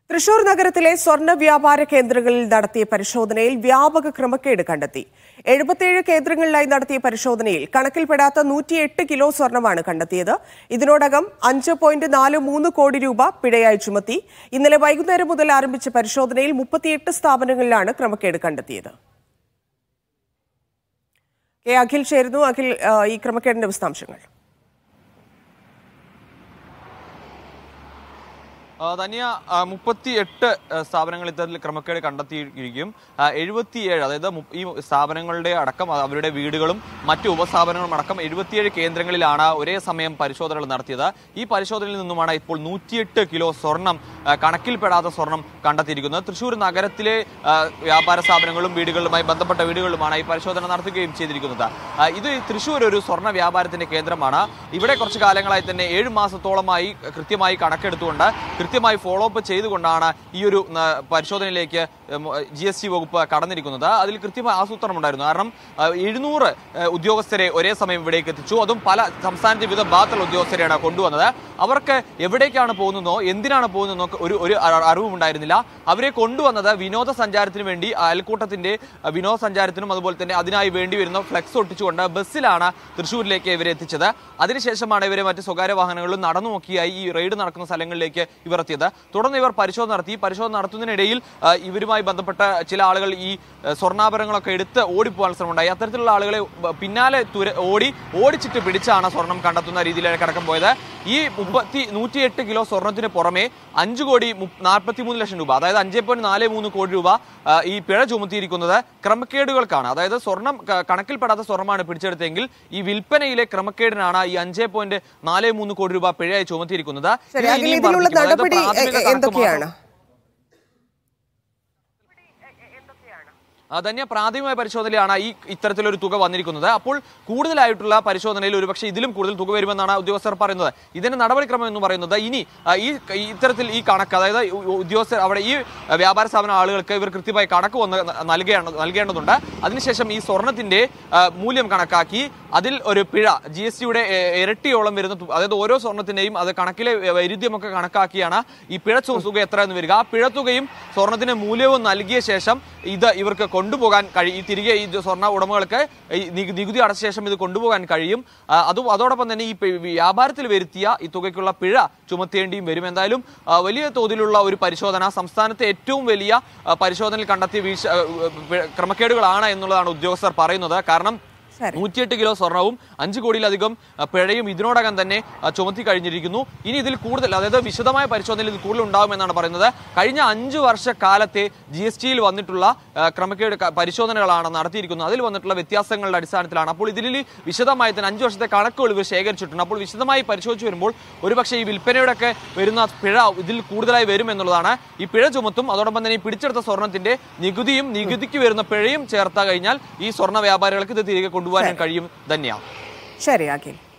തൃശൂർ നഗരത്തിലെ സ്വർണ്ണ വ്യാപാര കേന്ദ്രങ്ങളിൽ നടത്തിയ പരിശോധനയിൽ വ്യാപക ക്രമക്കേട് കണ്ടെത്തി എഴുപത്തിയേഴ് കേന്ദ്രങ്ങളിലായി നടത്തിയ പരിശോധനയിൽ കണക്കിൽപ്പെടാത്ത നൂറ്റിയെട്ട് കിലോ സ്വർണമാണ് കണ്ടെത്തിയത് ഇതിനോടകം അഞ്ച് പോയിന്റ് നാല് മൂന്ന് കോടി രൂപ പിഴയായി ചുമത്തി ഇന്നലെ വൈകുന്നേരം മുതൽ ആരംഭിച്ച പരിശോധനയിൽ മുപ്പത്തിയെട്ട് സ്ഥാപനങ്ങളിലാണ് ക്രമക്കേട് കണ്ടെത്തിയത് കെ അഖിൽ ചേരുന്നു അഖിൽ ആ, ഈ ക്രമക്കേടിന്റെ വിശദാംശങ്ങൾ ആ, ധന്യ മുപ്പത്തി എട്ട് സ്ഥാപനങ്ങൾ ഇത്തരത്തിൽ ക്രമക്കേട് കണ്ടെത്തിയിരിക്കും ആ, എഴുപത്തിയേഴ് അതായത് മു- ഈ സ്ഥാപനങ്ങളുടെ അടക്കം അത് അവരുടെ വീടുകളും മറ്റു ഉപസ്ഥാപനങ്ങളും അടക്കം എഴുപത്തിയേഴ് കേന്ദ്രങ്ങളിലാണ് ഒരേ സമയം പരിശോധനകൾ നടത്തിയത് ഈ പരിശോധനയിൽ നിന്നുമാണ് ഇപ്പോൾ നൂറ്റിയെട്ട് കിലോ സ്വർണം ആ, കണക്കിൽപ്പെടാത്ത സ്വർണം കണ്ടെത്തിയിരിക്കുന്നത് തൃശൂർ നഗരത്തിലെ ആ, വ്യാപാര സ്ഥാപനങ്ങളും വീടുകളുമായി ബന്ധപ്പെട്ട വീടുകളിലുമാണ് ഈ പരിശോധന നടത്തുകയും ചെയ്തിരിക്കുന്നത് ആ, ഇത് തൃശൂർ ഒരു സ്വർണ്ണ വ്യാപാരത്തിന്റെ കേന്ദ്രമാണ് ഇവിടെ കുറച്ച് കാലങ്ങളായി തന്നെ ഏഴ് മാസത്തോളമായി കൃത്യമായി കണക്കെടുത്തുകൊണ്ട് കൃത്യമായി ഫോളോ അപ്പ് ചെയ്തുകൊണ്ടാണ് ഈ ഒരു ന, പരിശോധനയിലേക്ക് ജി എസ് ടി വകുപ്പ് കടന്നിരിക്കുന്നത് അതിൽ കൃത്യമായ ആസൂത്രണം ഉണ്ടായിരുന്നു കാരണം ആ, എഴുന്നൂറ് ആ, ഉദ്യോഗസ്ഥരെ ഒരേ സമയം ഇവിടേക്ക് എത്തിച്ചു അതും പല സംസ്ഥാനത്തെ വിവിധ ഭാഗത്തുള്ള ഉദ്യോഗസ്ഥരെയാണ് കൊണ്ടുവന്നത് അവർക്ക് എവിടേക്കാണ് പോകുന്നതോ എന്തിനാണ് പോകുന്നതെന്നോ ഒരു ഒരു അ- അറിവും ഉണ്ടായിരുന്നില്ല അവരെ കൊണ്ടുവന്നത് വിനോദസഞ്ചാരത്തിന് വേണ്ടി അയൽക്കൂട്ടത്തിന്റെ ആ, വിനോദസഞ്ചാരത്തിനും അതുപോലെ തന്നെ അതിനായി വേണ്ടി വരുന്ന ഫ്ലെക്സ് ഒട്ടിച്ചുകൊണ്ട് ബസ്സിലാണ് തൃശ്ശൂരിലേക്ക് ഇവരെ എത്തിച്ചത് അതിനുശേഷമാണ് ഇവരെ മറ്റ് സ്വകാര്യ വാഹനങ്ങളിലും നടന്നു നോക്കിയായി ഈ റെയ്ഡ് നടക്കുന്ന സ്ഥലങ്ങളിലേക്ക് ഇവർ എത്തിയത് തുടർന്ന് ഇവർ പരിശോധന നടത്തി പരിശോധന നടത്തുന്നതിനിടയിൽ ആ, ഇവരുമായി ബന്ധപ്പെട്ട ചില ആളുകൾ ഈ ആ, സ്വർണ്ണാഭരണങ്ങളൊക്കെ എടുത്ത് ഓടിപ്പോകാൻ ശ്രമമുണ്ടായി അത്തരത്തിലുള്ള ആളുകളെ ബ- പിന്നാലെ തുര ഓടി ഓടിച്ചിട്ട് പിടിച്ചാണ് സ്വർണം കണ്ടെത്തുന്ന രീതിയിലേക്ക് അടക്കം പോയത് ഈ മുപ്പത്തി നൂറ്റിയെട്ട് കിലോ സ്വർണത്തിന് പുറമെ അഞ്ച് കോടി നാൽപ്പത്തി മൂന്ന് ലക്ഷം രൂപ അതായത് അഞ്ച് പോയിന്റ് നാല് മൂന്ന് കോടി രൂപ ആ, ഈ പിഴ ചുമത്തിയിരിക്കുന്നത് ക്രമക്കേടുകൾക്കാണ് അതായത് സ്വർണം ക- കണക്കിൽപ്പെടാത്ത സ്വർണ്ണമാണ് പിടിച്ചെടുത്തെങ്കിൽ ഈ വിൽപ്പനയിലെ ക്രമക്കേടിനാണ് ഈ അഞ്ച് പോയിന്റ് നാല് മൂന്ന് കോടി രൂപ പിഴയായി ചുമത്തിയിരിക്കുന്നത് ശരി ഇത് അഖിൽ ഇനിയും ഇതിനുള്ള വർദ്ധിക്കും. അതായത് നടപടി പ്രാഥമിക എ- എ- കണക്ക് എന്തൊക്കെയാണ് മാത്രം- ആ, ധന്യ പ്രാഥമികമായ പരിശോധനയിലാണ് ഈ ഇത്തരത്തിലൊരു തുക വന്നിരിക്കുന്നത് അപ്പോൾ കൂടുതലായിട്ടുള്ള പരിശോധനയിൽ ഒരുപക്ഷെ ഇതിലും കൂടുതൽ തുക വരുമെന്നാണ് ഉദ്യോഗസ്ഥർ പറയുന്നത് ഇതിന്റെ നടപടിക്രമം എന്ന് പറയുന്നത് ഇനി ആ, ഈ ഈ ഇത്തരത്തിൽ ഈ കണക്ക് അതായത് ഉ- ഉ- ഉദ്യോഗസ്ഥർ അവിടെ ഈ വ്യാപാര സ്ഥാപന ആളുകൾക്ക് ഇവർ കൃത്യമായി കണക്ക് വന്ന് നൽകേണ്ട നൽകേണ്ടതുണ്ട് അതിനുശേഷം ഈ സ്വർണത്തിന്റെ ആ, മൂല്യം കണക്കാക്കി അതിൽ ഒരു പിഴ ജി എസ് ടിയുടെ ഇരട്ടിയോളം വരുന്ന തു- അതായത് ഓരോ സ്വർണത്തിന്റെയും അത് കണക്കിലെ വൈരുദ്ധ്യമൊക്കെ കണക്കാക്കിയാണ് ഈ പിഴ തു- തുക എത്ര എന്ന് വരിക ആ പിഴത്തുകയും സ്വർണത്തിന്റെ മൂല്യവും നൽകിയ ശേഷം ഇത് ഇവർക്ക് കൊണ്ടുപോകാൻ കഴിയും ഈ തിരികെ ഈ സ്വർണ്ണ ഉടമകൾക്ക് ഈ നികു- നികുതി അടച്ച ശേഷം ഇത് കൊണ്ടുപോകാൻ കഴിയും ആ, അതും അതോടൊപ്പം തന്നെ ഈ പി- വ്യാപാരത്തിൽ വരുത്തിയ ഈ തുകയ്ക്കുള്ള പിഴ ചുമത്തേണ്ടിയും വരും എന്തായാലും ആ, വലിയ തോതിലുള്ള ഒരു പരിശോധന സംസ്ഥാനത്തെ ഏറ്റവും വലിയ ആ, പരിശോധനയിൽ കണ്ടെത്തിയ വീഴ്ച ആ, പിഴ- ക്രമക്കേടുകളാണ് എന്നുള്ളതാണ് ഉദ്യോഗസ്ഥർ പറയുന്നത് കാരണം ശരി. നൂറ്റിയെട്ട് കിലോ സ്വർണവും അഞ്ച് കോടിയിലധികം അഹ്, പിഴയും ഇതിനോടകം തന്നെ അഹ്, ചുമത്തി കഴിഞ്ഞിരിക്കുന്നു ഇനി ഇതിൽ കൂടുതൽ അതായത് വിശദമായ പരിശോധനയിൽ ഇത് കൂടുതൽ ഉണ്ടാകുമെന്നാണ് പറയുന്നത് കഴിഞ്ഞ അഞ്ച് വർഷക്കാലത്തെ ജി എസ് ടിയിൽ വന്നിട്ടുള്ള അഹ്, ക്രമക്കേട് ക- പരിശോധനകളാണ് നടത്തിയിരിക്കുന്നത് അതിൽ വന്നിട്ടുള്ള വ്യത്യാസങ്ങളുടെ അടിസ്ഥാനത്തിലാണ് അപ്പോൾ ഇതിൽ വിശദമായി തന്നെ അഞ്ച് വർഷത്തെ കണക്കുകൾ ഇവർ ശേഖരിച്ചിട്ടുണ്ട് അപ്പോൾ വിശദമായി പരിശോധിച്ച് വരുമ്പോൾ ഒരുപക്ഷെ ഈ വിൽപ്പനയുടെ ഒക്കെ വരുന്ന പിഴ ഇതിൽ കൂടുതലായി വരും എന്നുള്ളതാണ് ഈ പിഴ ചുമത്തും അതോടൊപ്പം തന്നെ ഈ പിടിച്ചെടുത്ത സ്വർണത്തിന്റെ നികുതിയും നികുതിക്ക് വരുന്ന പിഴയും ചേർത്താ കഴിഞ്ഞാൽ ഈ സ്വർണ്ണ വ്യാപാരികൾക്ക് ഇത് തിരികെ കൊണ്ടുപോകാൻ കഴിയും തന്നെയാണ് ശരി അഖിൽ